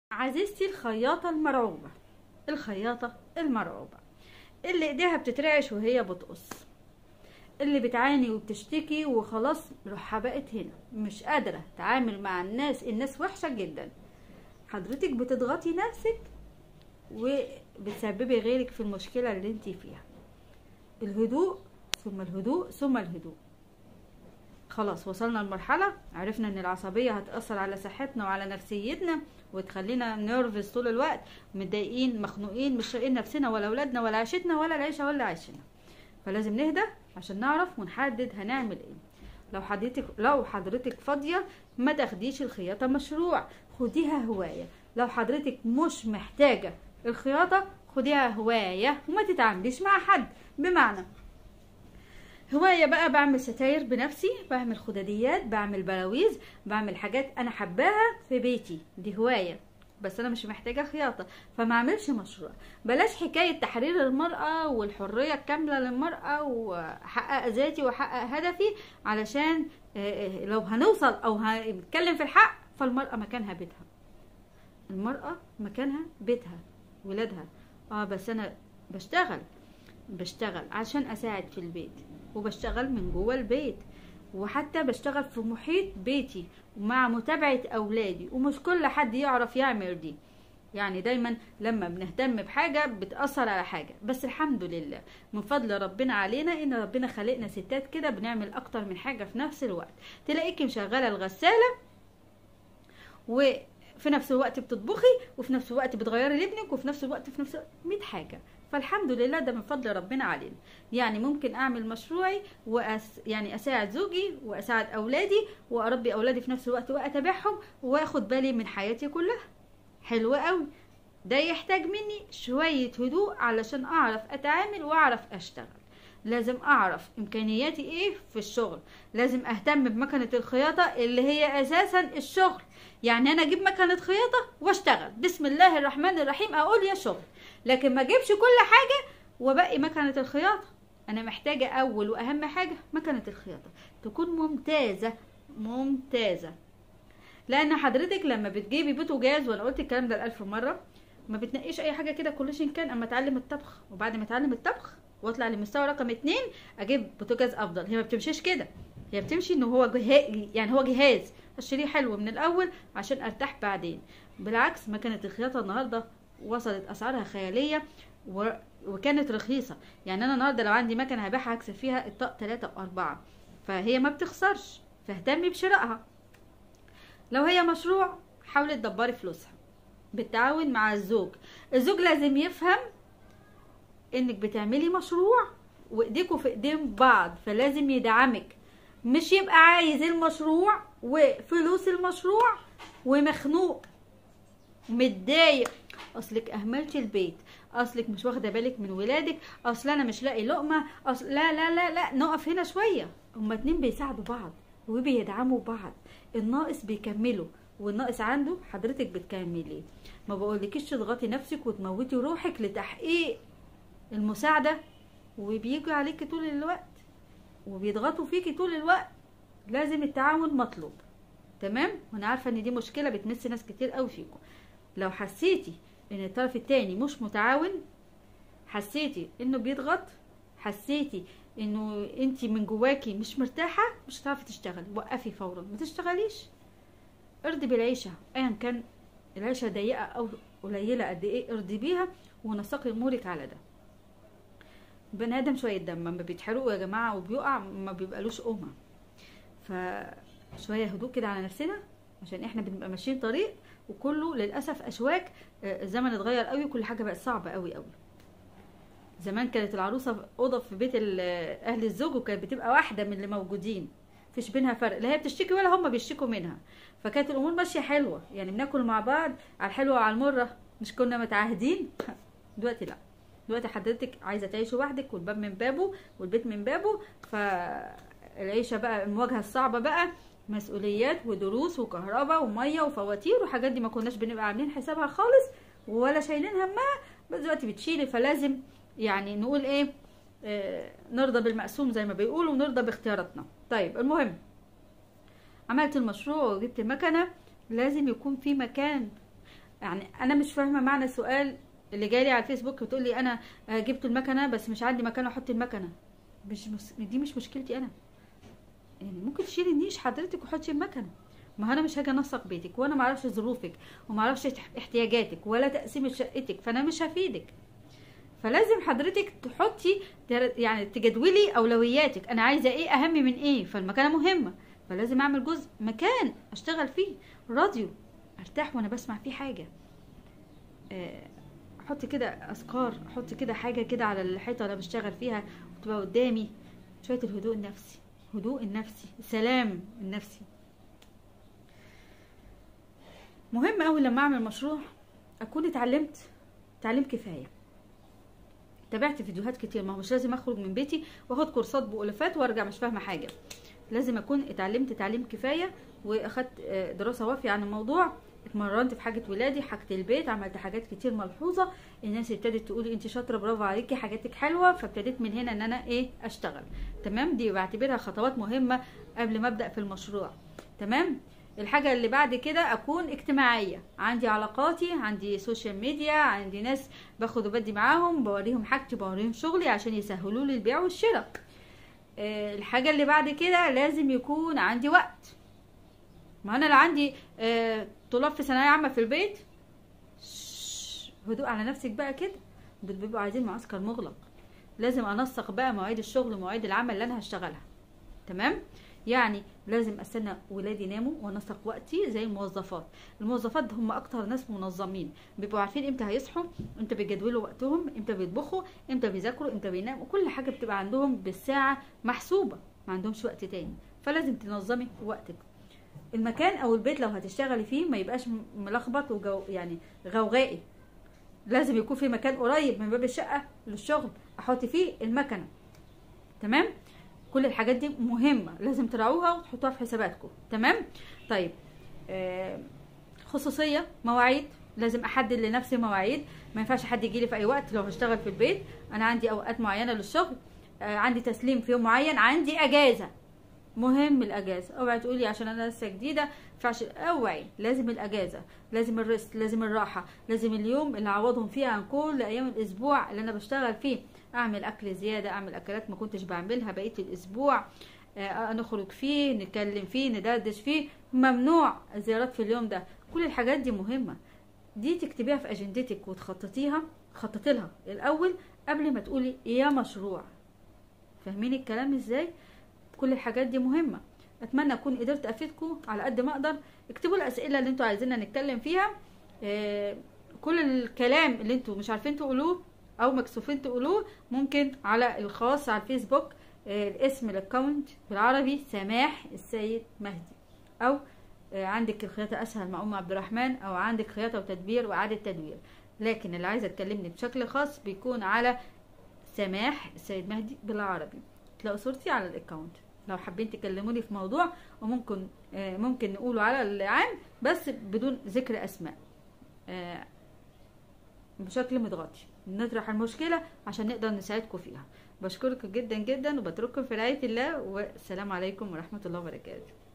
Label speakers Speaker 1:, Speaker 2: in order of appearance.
Speaker 1: عزيزتي الخياطة المرعوبة الخياطة المرعوبة اللي ايديها بتترعش وهي بتقص اللي بتعاني وبتشتكي وخلاص روحها بقت هنا مش قادرة تعامل مع الناس الناس وحشة جدا حضرتك بتضغطي نفسك وبتسببي غيرك في المشكلة اللي انت فيها الهدوء ثم الهدوء ثم الهدوء خلاص وصلنا لمرحلة عرفنا ان العصبية هتأثر على صحتنا وعلى نفسيتنا وتخلينا نيرفز طول الوقت متضايقين مخنوقين مش طايقين نفسنا ولا اولادنا ولا عيشتنا ولا العيشة ولا عيشنا فلازم نهدى عشان نعرف ونحدد هنعمل ايه لو حضرتك لو حضرتك فاضية ما تاخديش الخياطة مشروع خديها هواية لو حضرتك مش محتاجة الخياطة خديها هواية وما تتعامليش مع حد بمعنى هواية بقى بعمل ستاير بنفسي بعمل خداديات بعمل براويز بعمل حاجات انا حباها في بيتي دي هواية بس انا مش محتاجة خياطة فما اعملش مشروع بلاش حكاية تحرير المرأة والحرية الكاملة للمرأة واحقق ذاتي واحقق هدفي علشان لو هنوصل او هنتكلم في الحق فالمرأة مكانها بيتها المرأة مكانها بيتها ولادها اه بس انا بشتغل بشتغل عشان اساعد في البيت وبشتغل من جوه البيت وحتى بشتغل في محيط بيتي ومع متابعة أولادي ومش كل حد يعرف يعمل دي يعني دايما لما بنهتم بحاجة بتأثر على حاجة بس الحمد لله من فضل ربنا علينا ان ربنا خلقنا ستات كده بنعمل اكتر من حاجة في نفس الوقت تلاقيكي مشغلة الغسالة وفي نفس الوقت بتطبخي وفي نفس الوقت بتغيري لابنك وفي نفس الوقت في نفس الوقت 100 حاجة فالحمد لله ده من فضل ربنا علينا يعني ممكن اعمل مشروعي وأس يعني اساعد زوجي واساعد اولادي واربي اولادي في نفس الوقت واتابعهم واخد بالي من حياتي كلها حلو قوي ده يحتاج مني شوية هدوء علشان اعرف اتعامل واعرف اشتغل لازم اعرف امكانياتي ايه في الشغل لازم اهتم بمكنة الخياطة اللي هي اساسا الشغل يعني انا اجيب مكنة خياطة واشتغل بسم الله الرحمن الرحيم اقول يا شغل لكن ما اجيبش كل حاجة وباقي مكنة الخياطة انا محتاجة اول واهم حاجة مكنة الخياطة تكون ممتازة ممتازة لان حضرتك لما بتجيبي بوتاجاز وانا قلت الكلام ده الالف مرة ما بتنقيش اي حاجة كده كلشن كان اما اتعلم الطبخ وبعد ما اتعلم الطبخ واطلع لمستوى رقم اتنين اجيب بوتاجاز افضل هي ما بتمشيش كده هي بتمشي ان هو جهاز يعني هو جهاز اشتريه حلو من الاول عشان ارتاح بعدين بالعكس مكنه الخياطه النهارده وصلت اسعارها خياليه و... وكانت رخيصه يعني انا النهارده لو عندي مكنه هبيعها هكسب فيها الطاق 3 او 4 فهي ما بتخسرش فاهتمي بشرائها لو هي مشروع حاولي تدبري فلوسها بالتعاون مع الزوج الزوج لازم يفهم انك بتعملي مشروع وايديكوا في ايدين بعض فلازم يدعمك مش يبقى عايز المشروع وفلوس المشروع ومخنوق متضايق اصلك اهملتي البيت اصلك مش واخده بالك من ولادك اصل انا مش لاقي لقمه اصل لا لا لا لا نقف هنا شويه هما اتنين بيساعدوا بعض وبيدعموا بعض الناقص بيكملوا والناقص عنده حضرتك بتكمليه ما بقولكيش تضغطي نفسك وتموتي روحك لتحقيق المساعده وبيجوا عليكي طول الوقت وبيضغطوا فيكي طول الوقت لازم التعاون مطلوب تمام وانا عارفه ان دي مشكله بتمس ناس كتير قوي فيكم لو حسيتي ان الطرف التاني مش متعاون حسيتي انه بيضغط حسيتي انه انت من جواكي مش مرتاحه مش هتعرفي تشتغلي وقفي فورا ما تشتغليش ارضي بالعيشه ايا كان العيشه ضيقه او قليله قد ايه ارضي بيها ونسقي امورك على ده بني ادم شويه دم لما بيتحرقوا يا جماعه وبيقع ما بيبقالوش قومه فشويه هدوء كده على نفسنا عشان احنا بنبقى ماشيين طريق وكله للاسف اشواك الزمن اتغير قوي وكل حاجه بقت صعبه قوي قوي زمان كانت العروسه اوضه في بيت اهل الزوج وكانت بتبقى واحده من اللي موجودين مفيش بينها فرق لا هي بتشتكي ولا هم بيشتكوا منها فكانت الامور ماشيه حلوه يعني بناكل مع بعض على الحلوه وعلى المره مش كنا متعاهدين دلوقتي لا دلوقتي حضرتك عايزه تعيشي وحدك والباب من بابه والبيت من بابه فالعيشه بقى المواجهه الصعبه بقى مسؤوليات ودروس وكهرباء وميه وفواتير وحاجات دي ما كناش بنبقى عاملين حسابها خالص ولا شايلين همها بس دلوقتي بتشيلي فلازم يعني نقول ايه آه نرضى بالمقسوم زي ما بيقولوا ونرضى باختياراتنا طيب المهم عملت المشروع وجبت مكنه لازم يكون في مكان يعني انا مش فاهمه معنى السؤال اللي جالي على الفيسبوك بتقول لي انا آه، جبت المكنه بس مش عندي مكان احط المكنه مش مس... دي مش مشكلتي انا يعني ممكن تشيلي النيش حضرتك وحطي المكنه ما انا مش هاجي انسق بيتك وانا ما اعرفش ظروفك وما اعرفش احتياجاتك ولا تقسيم شقتك فانا مش هفيدك فلازم حضرتك تحطي تر- يعني تجدولي اولوياتك انا عايزه ايه اهم من ايه فالمكانه مهمه فلازم اعمل جزء مكان اشتغل فيه راديو ارتاح وانا بسمع فيه حاجه آه، احط كده اذكار احط كده حاجه كده على الحيطه انا بشتغل فيها وتبقى قدامي شويه الهدوء النفسي هدوء النفسي سلام النفسي مهم قوي لما اعمل مشروع اكون اتعلمت تعليم كفايه تابعت فيديوهات كتير ما هو مش لازم اخرج من بيتي واخد كورسات بألوفات وارجع مش فاهمه حاجه لازم اكون اتعلمت تعليم كفايه واخدت آه، دراسه وافيه عن الموضوع اتمرنت في حاجه ولادي حاجه البيت عملت حاجات كتير ملحوظه الناس ابتدت تقول انت شاطره برافو عليكي حاجاتك حلوه فابتديت من هنا ان انا ايه اشتغل تمام دي بعتبرها خطوات مهمه قبل ما ابدا في المشروع تمام الحاجة اللي بعد كده أكون اجتماعية عندي علاقاتي عندي سوشيال ميديا عندي ناس باخد وبدي معاهم بوريهم حاجتي بوريهم شغلي عشان يسهلوا لي البيع والشراء آه، الحاجة اللي بعد كده لازم يكون عندي وقت ما أنا لو عندي آه، طلاب في ثانوية عامة في البيت شش، هدوء على نفسك بقى كده دول بيبقوا عايزين معسكر مغلق لازم انسق بقى مواعيد الشغل ومواعيد العمل اللي انا هشتغلها تمام يعني لازم استنى ولادي يناموا وانسق وقتي زي الموظفات الموظفات هم اكتر ناس منظمين بيبقوا عارفين امتى هيصحوا امتى بيجدولوا وقتهم امتى بيطبخوا امتى بيذاكروا امتى بيناموا كل حاجه بتبقى عندهم بالساعه محسوبه ما عندهمش وقت تاني فلازم تنظمي وقتك المكان او البيت لو هتشتغلي فيه ما يبقاش م- ملخبط وجو يعني غوغائي لازم يكون في مكان قريب من باب الشقه للشغل احط فيه المكنه تمام كل الحاجات دي مهمه لازم تراعوها وتحطوها في حساباتكم تمام طيب آه خصوصيه مواعيد لازم احدد لنفسي مواعيد ما ينفعش حد يجي لي في اي وقت لو هشتغل في البيت انا عندي اوقات معينه للشغل آه عندي تسليم في يوم معين عندي اجازه مهم الاجازه اوعي تقولي عشان انا لسه جديده ما ينفعش اوعي لازم الاجازه لازم الريست لازم الراحه لازم اليوم اللي اعوضهم فيه عن كل ايام الاسبوع اللي انا بشتغل فيه اعمل اكل زياده اعمل اكلات ما كنتش بعملها بقيه الاسبوع آه نخرج فيه نتكلم فيه ندردش فيه ممنوع زيارات في اليوم ده كل الحاجات دي مهمه دي تكتبيها في اجندتك وتخططيها خططي لها الاول قبل ما تقولي يا مشروع فاهمين الكلام ازاي كل الحاجات دي مهمه اتمنى اكون قدرت افيدكم على قد ما اقدر اكتبوا الاسئله اللي انتوا عايزيننا نتكلم فيها آه، كل الكلام اللي انتوا مش عارفين تقولوه او مكسوفين تقولوه ممكن على الخاص على الفيسبوك آه، الاسم الاكونت بالعربي سماح السيد مهدي او آه، عندك الخياطه اسهل مع ام عبد الرحمن او عندك خياطه وتدبير واعاده تدوير لكن اللي عايزه تكلمني بشكل خاص بيكون على سماح السيد مهدي بالعربي تلاقوا صورتي على الاكونت لو حابين تكلموني في موضوع وممكن آه، ممكن نقوله على العام بس بدون ذكر اسماء آه، بشكل متغطي نطرح المشكلة عشان نقدر نساعدكم فيها بشكركم جدا جدا وبترككم في رعاية الله والسلام عليكم ورحمة الله وبركاته